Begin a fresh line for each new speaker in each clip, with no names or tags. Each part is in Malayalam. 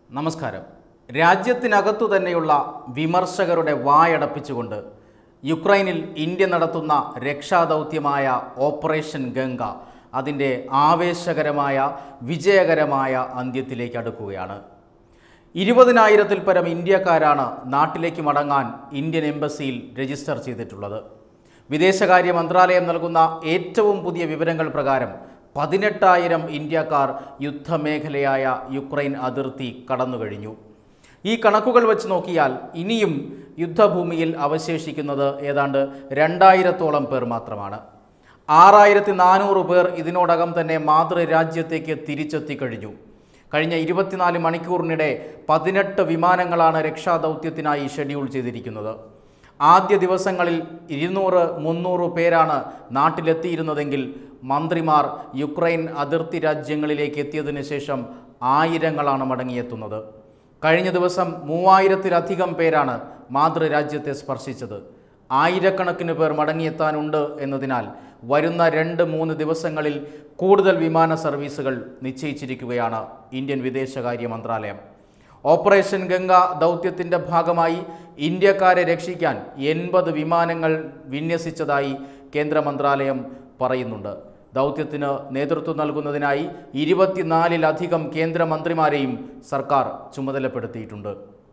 നമസ്കാരം രാജ്യത്തിനകത്തു തന്നെയുള്ള വിമർശകരുടെ വായടപ്പിച്ചുകൊണ്ട് യുക്രൈനിൽ ഇന്ത്യ നടത്തുന്ന രക്ഷാദൗത്യമായ ഓപ്പറേഷൻ ഗംഗ അതിൻ്റെ ആവേശകരമായ വിജയകരമായ അന്ത്യത്തിലേക്ക് അടുക്കുകയാണ് ഇരുപതിനായിരത്തിൽ പരം ഇന്ത്യക്കാരാണ് നാട്ടിലേക്ക് മടങ്ങാൻ ഇന്ത്യൻ എംബസിയിൽ രജിസ്റ്റർ ചെയ്തിട്ടുള്ളത് വിദേശകാര്യ മന്ത്രാലയം നൽകുന്ന ഏറ്റവും പുതിയ വിവരങ്ങൾ പ്രകാരം പതിനെട്ടായിരം ഇന്ത്യക്കാർ യുദ്ധമേഖലയായ യുക്രൈൻ അതിർത്തി കടന്നുകഴിഞ്ഞു ഈ കണക്കുകൾ വെച്ച് നോക്കിയാൽ ഇനിയും യുദ്ധഭൂമിയിൽ അവശേഷിക്കുന്നത് ഏതാണ്ട് രണ്ടായിരത്തോളം പേർ മാത്രമാണ് ആറായിരത്തി നാനൂറ് പേർ ഇതിനോടകം തന്നെ മാതൃരാജ്യത്തേക്ക് തിരിച്ചെത്തിക്കഴിഞ്ഞു കഴിഞ്ഞ ഇരുപത്തിനാല് മണിക്കൂറിനിടെ പതിനെട്ട് വിമാനങ്ങളാണ് രക്ഷാദൗത്യത്തിനായി ഷെഡ്യൂൾ ചെയ്തിരിക്കുന്നത് ആദ്യ ദിവസങ്ങളിൽ ഇരുന്നൂറ് മുന്നൂറ് പേരാണ് നാട്ടിലെത്തിയിരുന്നതെങ്കിൽ മന്ത്രിമാർ യുക്രൈൻ അതിർത്തി രാജ്യങ്ങളിലേക്ക് എത്തിയതിനു ശേഷം ആയിരങ്ങളാണ് മടങ്ങിയെത്തുന്നത് കഴിഞ്ഞ ദിവസം മൂവായിരത്തിലധികം പേരാണ് മാതൃരാജ്യത്തെ സ്പർശിച്ചത് ആയിരക്കണക്കിന് പേർ മടങ്ങിയെത്താനുണ്ട് എന്നതിനാൽ വരുന്ന രണ്ട് മൂന്ന് ദിവസങ്ങളിൽ കൂടുതൽ വിമാന സർവീസുകൾ നിശ്ചയിച്ചിരിക്കുകയാണ് ഇന്ത്യൻ വിദേശകാര്യ മന്ത്രാലയം ഓപ്പറേഷൻ ഗംഗ ദൗത്യത്തിൻ്റെ ഭാഗമായി ഇന്ത്യക്കാരെ രക്ഷിക്കാൻ എൺപത് വിമാനങ്ങൾ വിന്യസിച്ചതായി കേന്ദ്ര മന്ത്രാലയം പറയുന്നുണ്ട് ദൗത്യത്തിന് നേതൃത്വം നൽകുന്നതിനായി ഇരുപത്തിനാലിലധികം കേന്ദ്രമന്ത്രിമാരെയും സർക്കാർ ചുമതലപ്പെടുത്തിയിട്ടുണ്ട്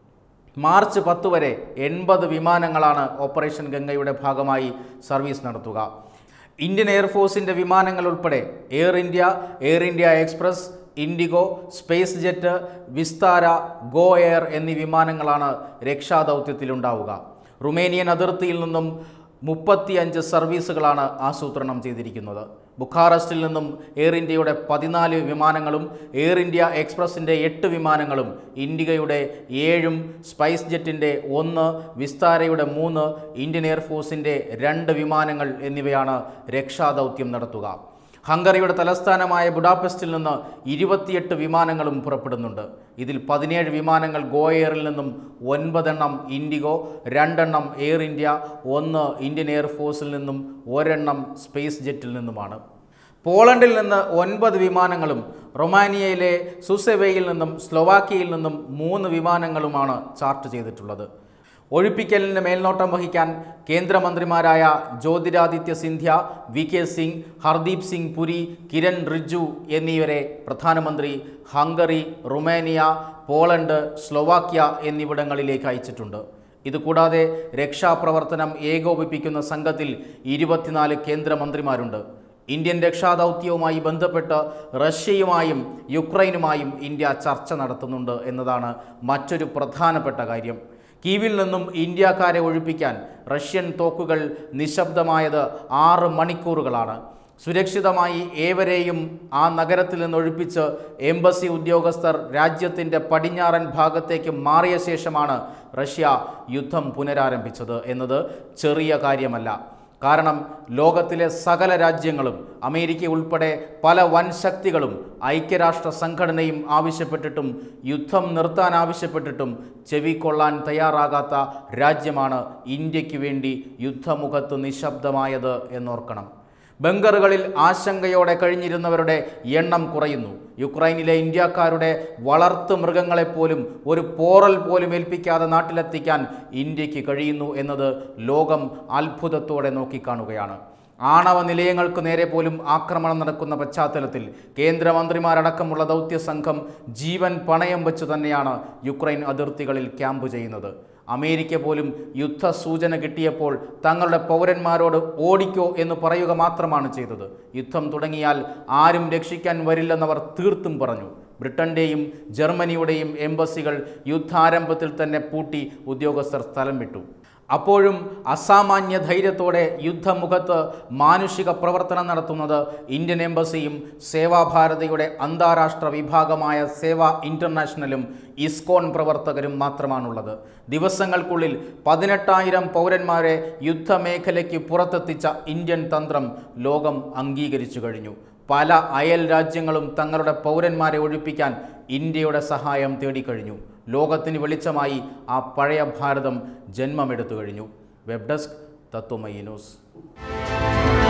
മാർച്ച് പത്ത് വരെ എൺപത് വിമാനങ്ങളാണ് ഓപ്പറേഷൻ ഗംഗയുടെ ഭാഗമായി സർവീസ് നടത്തുക ഇന്ത്യൻ എയർഫോഴ്സിൻ്റെ വിമാനങ്ങൾ ഉൾപ്പെടെ Air India Air India Express IndiGo SpiceJet Vistara Go Air എന്നീ വിമാനങ്ങളാണ് രക്ഷാദൗത്യത്തിലുണ്ടാവുക റുമേനിയൻ അതിർത്തിയിൽ നിന്നും മുപ്പത്തിയഞ്ച് സർവീസുകളാണ് ആസൂത്രണം ചെയ്തിരിക്കുന്നത് ബുഖാറസ്റ്റിൽ നിന്നും എയർ ഇന്ത്യയുടെ പതിനാല് വിമാനങ്ങളും എയർ ഇന്ത്യ എക്സ്പ്രസിൻ്റെ എട്ട് വിമാനങ്ങളും ഇൻഡിഗയുടെ ഏഴും സ്പൈസ് ജെറ്റിൻ്റെ ഒന്ന് വിസ്താരയുടെ മൂന്ന് ഇന്ത്യൻ എയർഫോഴ്സിൻ്റെ രണ്ട് വിമാനങ്ങൾ എന്നിവയാണ് രക്ഷാദൗത്യം നടത്തുക ഹംഗറിയുടെ തലസ്ഥാനമായ ബുഡാപെസ്റ്റിൽ നിന്ന് ഇരുപത്തിയെട്ട് വിമാനങ്ങളും പുറപ്പെടുന്നുണ്ട് ഇതിൽ പതിനേഴ് വിമാനങ്ങൾ ഗോ എയറിൽ നിന്നും ഒൻപതെണ്ണം ഇൻഡിഗോ രണ്ടെണ്ണം എയർ ഇന്ത്യ ഒന്ന് ഇന്ത്യൻ എയർഫോഴ്സിൽ നിന്നും ഒരെണ്ണം സ്പേസ് ജെറ്റിൽ നിന്നുമാണ് പോളണ്ടിൽ നിന്ന് ഒൻപത് വിമാനങ്ങളും റൊമാനിയയിലെ സുസെവയിൽ നിന്നും സ്ലൊവാക്കിയയിൽ നിന്നും മൂന്ന് വിമാനങ്ങളുമാണ് ചാർട്ട് ചെയ്തിട്ടുള്ളത് ഒഴിപ്പിക്കലിന് മേൽനോട്ടം വഹിക്കാൻ കേന്ദ്രമന്ത്രിമാരായ ജ്യോതിരാദിത്യ സിന്ധ്യ വി കെ സിംഗ് ഹർദീപ് സിംഗ് പുരി കിരൺ റിജ്ജു എന്നിവരെ പ്രധാനമന്ത്രി ഹംഗറി റുമേനിയ പോളണ്ട് സ്ലൊവാക്യ എന്നിവിടങ്ങളിലേക്ക് അയച്ചിട്ടുണ്ട് ഇതുകൂടാതെ രക്ഷാപ്രവർത്തനം ഏകോപിപ്പിക്കുന്ന സംഘത്തിൽ ഇരുപത്തിനാല് കേന്ദ്രമന്ത്രിമാരുണ്ട് ഇന്ത്യൻ രക്ഷാദൗത്യവുമായി ബന്ധപ്പെട്ട് റഷ്യയുമായും യുക്രൈനുമായും ഇന്ത്യ ചർച്ച നടത്തുന്നുണ്ട് എന്നതാണ് മറ്റൊരു പ്രധാനപ്പെട്ട കാര്യം കീവിൽ നിന്നും ഇന്ത്യക്കാരെ ഒഴിപ്പിക്കാൻ റഷ്യൻ തോക്കുകൾ നിശബ്ദമായത് ആറ് മണിക്കൂറുകളാണ് സുരക്ഷിതമായി ഏവരെയും ആ നഗരത്തിൽ നിന്ന് ഒഴിപ്പിച്ച് എംബസി ഉദ്യോഗസ്ഥർ രാജ്യത്തിൻ്റെ പടിഞ്ഞാറൻ ഭാഗത്തേക്ക് മാറിയ ശേഷമാണ് റഷ്യ യുദ്ധം പുനരാരംഭിച്ചത് എന്നത് ചെറിയ കാര്യമല്ല കാരണം ലോകത്തിലെ സകല രാജ്യങ്ങളും അമേരിക്ക ഉൾപ്പെടെ പല വൻ ശക്തികളും ഐക്യരാഷ്ട്ര സംഘടനയും ആവശ്യപ്പെട്ടിട്ടും യുദ്ധം നിർത്താൻ ആവശ്യപ്പെട്ടിട്ടും ചെവിക്കൊള്ളാൻ തയ്യാറാകാത്ത രാജ്യമാണ് ഇന്ത്യക്ക് വേണ്ടി യുദ്ധമുഖത്ത് നിശബ്ദമായത് എന്നോർക്കണം ബങ്കറുകളിൽ ആശങ്കയോടെ കഴിഞ്ഞിരുന്നവരുടെ എണ്ണം കുറയുന്നു യുക്രൈനിലെ ഇന്ത്യക്കാരുടെ വളർത്തു മൃഗങ്ങളെപ്പോലും ഒരു പോറൽ പോലും ഏൽപ്പിക്കാതെ നാട്ടിലെത്തിക്കാൻ ഇന്ത്യക്ക് കഴിയുന്നു എന്നത് ലോകം അത്ഭുതത്തോടെ നോക്കിക്കാണുകയാണ് ആണവ നിലയങ്ങൾക്ക് നേരെ പോലും ആക്രമണം നടക്കുന്ന പശ്ചാത്തലത്തിൽ കേന്ദ്രമന്ത്രിമാരടക്കമുള്ള ദൗത്യ സംഘം ജീവൻ പണയം വെച്ച് തന്നെയാണ് യുക്രൈൻ അതിർത്തികളിൽ ക്യാമ്പ് ചെയ്യുന്നത് അമേരിക്ക പോലും യുദ്ധ സൂചന കിട്ടിയപ്പോൾ തങ്ങളുടെ പൗരന്മാരോട് ഓടിക്കോ എന്ന് പറയുക മാത്രമാണ് ചെയ്തത് യുദ്ധം തുടങ്ങിയാൽ ആരും രക്ഷിക്കാൻ വരില്ലെന്നവർ തീർത്തും പറഞ്ഞു ബ്രിട്ടന്റെയും ജർമ്മനിയുടെയും എംബസികൾ യുദ്ധാരംഭത്തിൽ തന്നെ പൂട്ടി ഉദ്യോഗസ്ഥർ സ്ഥലം വിട്ടു അപ്പോഴും അസാമാന്യ ധൈര്യത്തോടെ യുദ്ധമുഖത്ത് മാനുഷിക പ്രവർത്തനം നടത്തുന്നത് ഇന്ത്യൻ എംബസിയും സേവാഭാരതിയുടെ അന്താരാഷ്ട്ര വിഭാഗമായ സേവ ഇൻ്റർനാഷണലും ഇസ്കോൺ പ്രവർത്തകരും മാത്രമാണുള്ളത് ദിവസങ്ങൾക്കുള്ളിൽ പതിനെട്ടായിരം പൗരന്മാരെ യുദ്ധമേഖലയ്ക്ക് പുറത്തെത്തിച്ച ഇന്ത്യൻ തന്ത്രം ലോകം അംഗീകരിച്ചു കഴിഞ്ഞു പല അയൽ രാജ്യങ്ങളും തങ്ങളുടെ പൗരന്മാരെ ഒഴിപ്പിക്കാൻ ഇന്ത്യയുടെ സഹായം തേടിക്കഴിഞ്ഞു ലോകത്തിന് വെളിച്ചമായി ആ പഴയ ഭാരതം ജന്മമെടുത്തു കഴിഞ്ഞു വെബ് ഡെസ്ക് തത്വമയി ന്യൂസ്